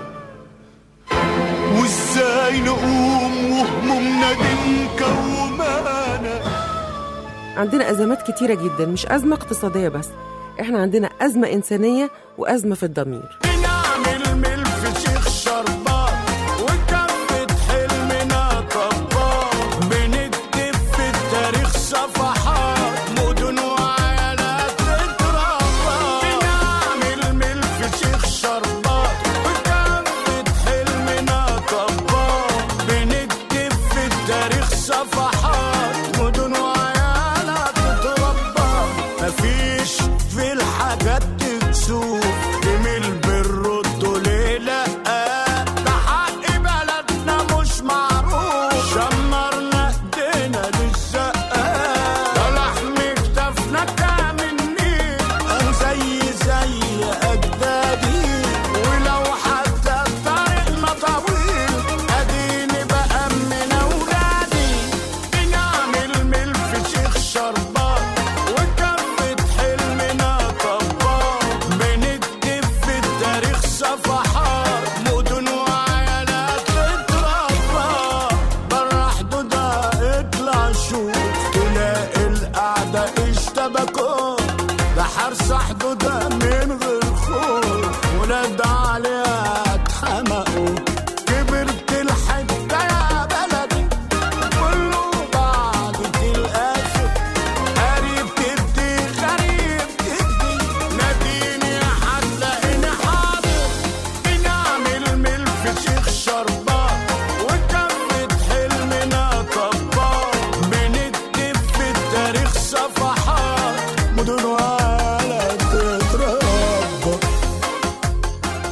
Speaker 24: وازاي نقوم وهمومنا دي مكومانا
Speaker 3: عندنا أزمات كتيرة جدا مش أزمة اقتصادية بس احنا عندنا أزمة إنسانية وأزمة في الضمير
Speaker 24: بنعمل ملف شيخ شربات وكفة حلمنا طبات بنكتب في التاريخ صفحات مدن وعيالات تتربى بنعمل ملف شيخ شربات وكفة حلمنا طبات بنكتب في التاريخ صفحات مدن وعيالات تتربى مفيش في الحاجات تكسوف جميل بالرد ليه لا ده حق بلدنا مش معروف شمرنا ايدينا للشقة ده لحم كتفنا كامل نيل زي زي اجدادي ولو حتى طريقنا طويل اديني بأمن اولادي بنعمل ملف شيخ شربات وكفة حلمنا طبات بنكتب في التاريخ صفحات مدن وعيالات تتربى برا حدودها اطلع شوف تلاقي القعدة اشتبكوا بحرس حدودها من غير خوف ولاد عليها اتحمقوا كبرت الحتة يا بلدي كله بعد الاخر قريب تدي غريب تدي ناديني هتلاقيني حاضر بنعمل ملف شيخ شربات وكفة حلمنا طبات بنكتب في التاريخ صفحات مدن ولا تتربى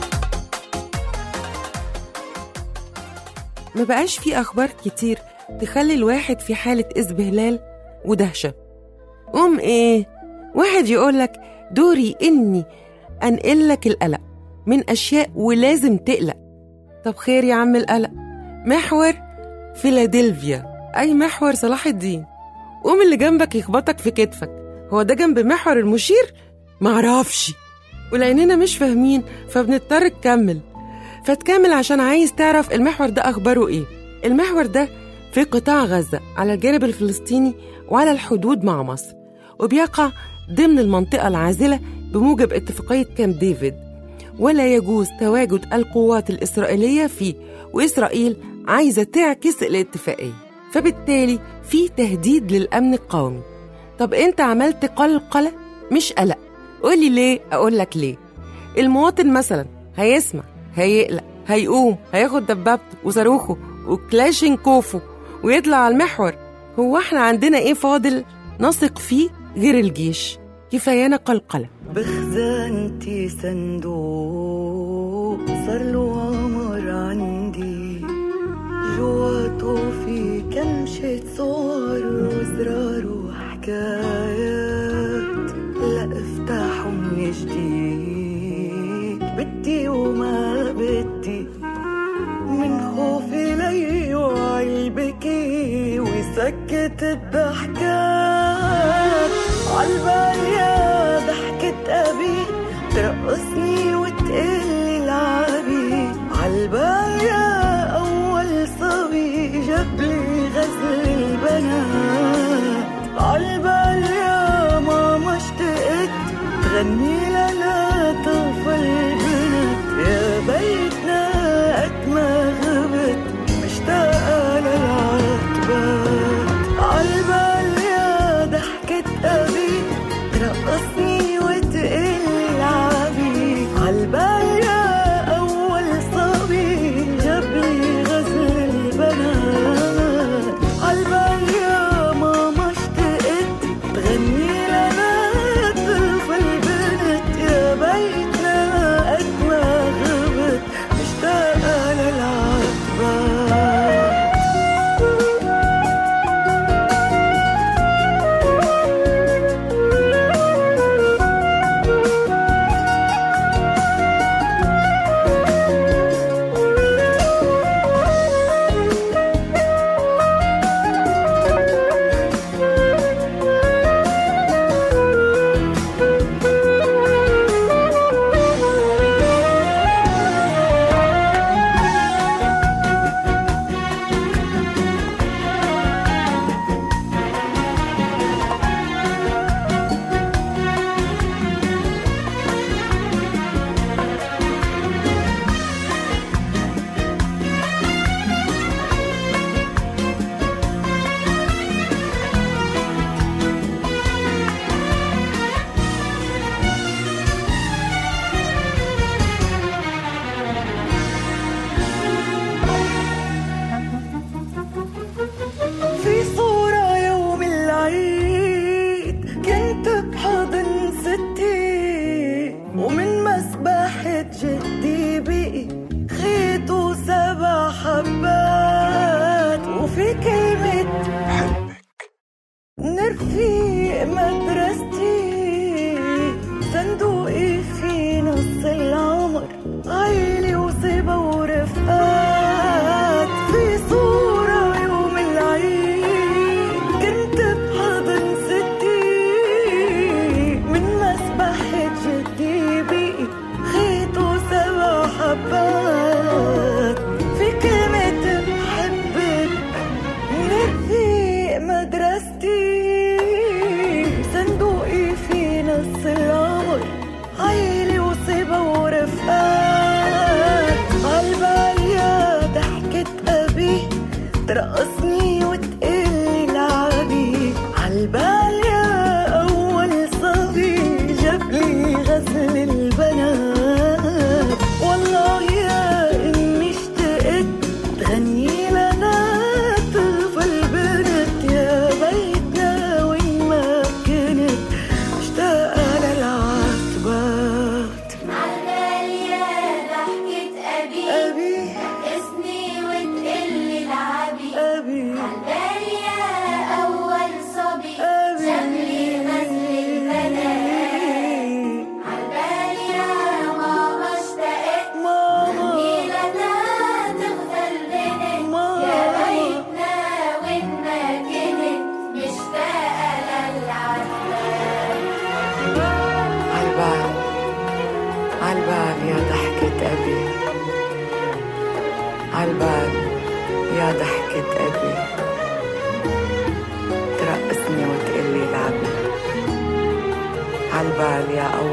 Speaker 3: ما بقاش في أخبار كتير تخلي الواحد في حالة إذبهلال ودهشة قوم إيه واحد يقولك دوري إني أنقلك القلق من أشياء ولازم تقلق طب خير يا عم القلق محور فيلادلفيا أي محور صلاح الدين قوم اللي جنبك يخبطك في كتفك هو ده جنب محور المشير معرفش ولأننا مش فاهمين فبنضطر نكمل فتكمل عشان عايز تعرف المحور ده أخباره إيه المحور ده في قطاع غزة على الجانب الفلسطيني وعلى الحدود مع مصر وبيقع ضمن المنطقة العازلة بموجب اتفاقية كامب ديفيد ولا يجوز تواجد القوات الإسرائيلية فيه وإسرائيل عايزة تعكس الاتفاقية فبالتالي في تهديد للأمن القومي طب أنت عملت قلقلة مش قلق قولي ليه أقول لك ليه المواطن مثلا هيسمع هيقلق هيقوم هياخد دبابته وصاروخه وكلاشينكوفه ويطلع على المحور هو احنا عندنا ايه فاضل نثق فيه غير الجيش كفايانا قلقلة
Speaker 10: بخزانتي صندوق صار له عمر عندي جواته في كمشة صور وزرار وحكايات لا افتحه من جديد بدي وما بدي من خوفي ليوعي البكي ويسكت الضحكات عالبال يا ضحكة أبي ترقصني وتقلي العبي عالبال يا أول صبي جابلي غزل البنات عالبال يا ماما اشتقت تغني لنا طفل البنات يا بيتنا قد ما غبت مشتاقة للعتبات عالبال يا ضحكة أبي ترقصني وتقلي العبي عالبال يا أول صبي جابلي غزل البنات عالبال يا ماما اشتقت تغني لنا طرف البنات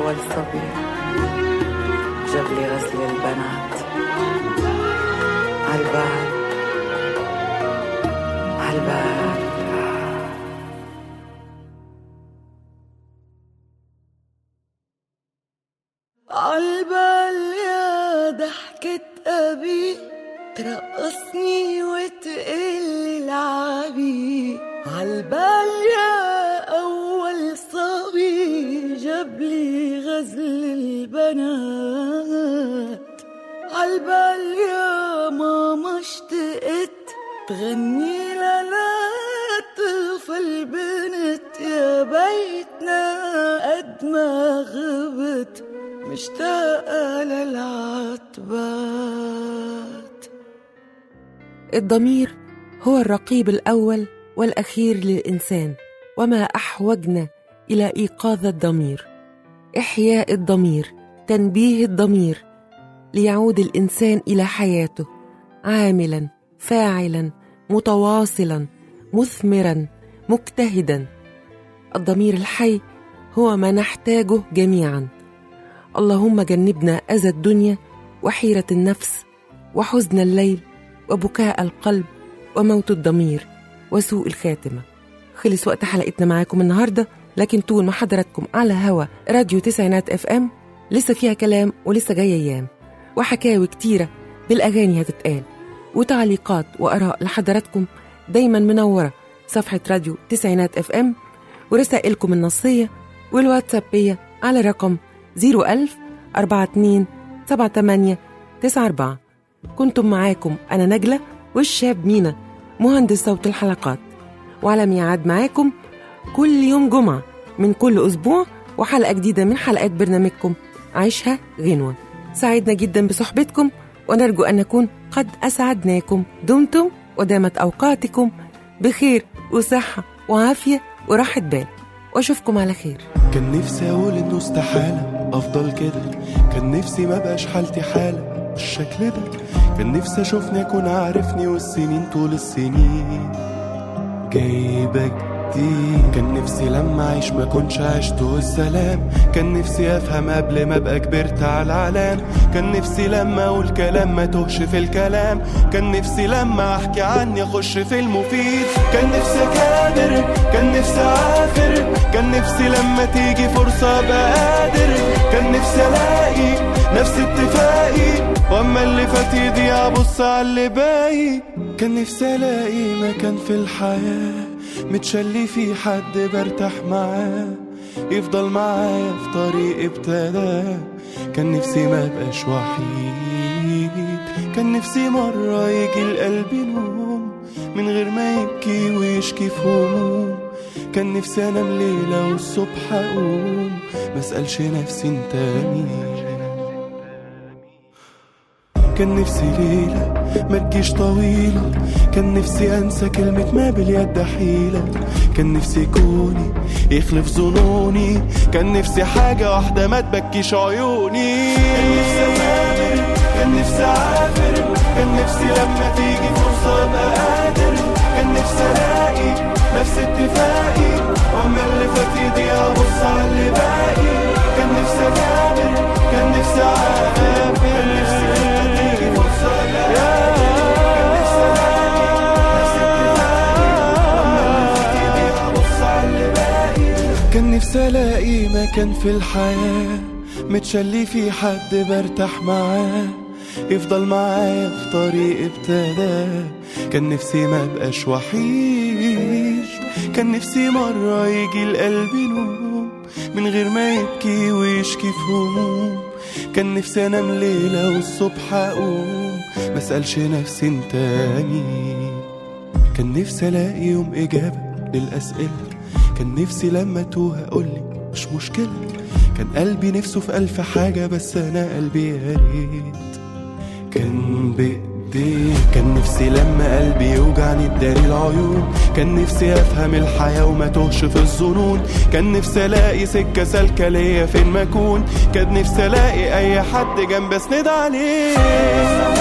Speaker 10: أول صبي جاب لي غزل البنات عالبال عالبال عالبال يا ضحكة أبي ترقصني وتقلي العبي عالبال يا أول صبي جابلي غزل البنات عالبال يا ماما اشتقت تغني لنا طفل بنت يا بيتنا قد ما غبت مشتاقة للعتبات
Speaker 3: الضمير هو الرقيب الأول والأخير للإنسان وما أحوجنا إلى إيقاظ الضمير إحياء الضمير تنبيه الضمير ليعود الإنسان إلى حياته عاملا فاعلا متواصلا مثمرا مجتهدا الضمير الحي هو ما نحتاجه جميعا اللهم جنبنا اذى الدنيا وحيره النفس وحزن الليل وبكاء القلب وموت الضمير وسوء الخاتمه خلص وقت حلقتنا معاكم النهارده لكن طول ما حضراتكم على هوا راديو تسعينات اف ام لسه فيها كلام ولسه جاي ايام وحكاوي كتيره بالاغاني هتتقال وتعليقات واراء لحضراتكم دايما منوره صفحه راديو تسعينات اف ام ورسائلكم النصيه والواتسابيه على رقم 01000 42 78 94 كنتم معاكم أنا نجلة والشاب مينا مهندس صوت الحلقات وعلى ميعاد معاكم كل يوم جمعة من كل أسبوع وحلقة جديدة من حلقات برنامجكم عيشها غنوة سعدنا جدا بصحبتكم ونرجو أن نكون قد أسعدناكم دمتم ودامت أوقاتكم بخير وصحة وعافية وراحة بال وأشوفكم على خير
Speaker 11: كان نفسي اقول انه استحالة افضل كده كان نفسي ما بقاش حالتي حالة بالشكل ده كان نفسي اشوفني اكون عارفني والسنين طول السنين جايبة جديد كان نفسي لما اعيش ما كنش عشت والسلام كان نفسي افهم قبل ما ابقى كبرت على العلام كان نفسي لما اقول كلام ما توهش في الكلام كان نفسي لما احكي عني اخش في المفيد كان نفسي اكابر كان نفسي اعافر كان نفسي لما تيجي فرصة ابقى قادر كان نفسي الاقي نفس اتفاقي واما اللي فات يضيع ابص على اللي باقي كان نفسي الاقي مكان في الحياة متشلي في حد برتاح معاه يفضل معايا في طريق ابتدى كان نفسي ما بقاش وحيد كان نفسي مرة يجي القلب نوم من غير ما يبكي ويشكي في هموم كان نفسي انام ليلة والصبح اقوم مسألش نفسي انت مين كان نفسي ليلة ما تجيش طويلة كان نفسي أنسى كلمة ما باليد حيلة كان نفسي كوني يخلف ظنوني كان نفسي حاجة واحدة ما تبكيش عيوني كان نفسي أسافر كان نفسي أعافر كان نفسي لما تيجي فرصة أبقى قادر كان نفسي ألاقي نفس اتفاقي وأما اللي فات يضيع أبص على اللي باقي كان نفسي أكابر كان نفسي أعافر كان نفسي لما تيجي فرصة ألاقي كان نفسي ألاقي نفس اتفاقي وأما اللي فات يضيع أبص على اللي باقي كان نفسي ألاقي مكان في الحياة متشلي في حد برتاح معاه يفضل معايا في طريق ابتدى كان نفسي ما بقاش وحيد كان نفسي مرة يجي القلب نوم من غير ما يبكي ويشكي في هموم كان نفسي انام ليلة والصبح اقوم مسألش نفسي انت مين كان نفسي الاقي يوم اجابة للاسئلة كان نفسي لما توه اقولي مش مشكلة كان قلبي نفسه في ألف حاجة بس أنا قلبي يا ريت كان بإيديه كان نفسي لما قلبي يوجعني اداري العيون كان نفسي افهم الحياة وما توهش في الظنون كان نفسي الاقي سكة سالكة ليا فين ما اكون كان نفسي الاقي اي حد جنبي اسند عليه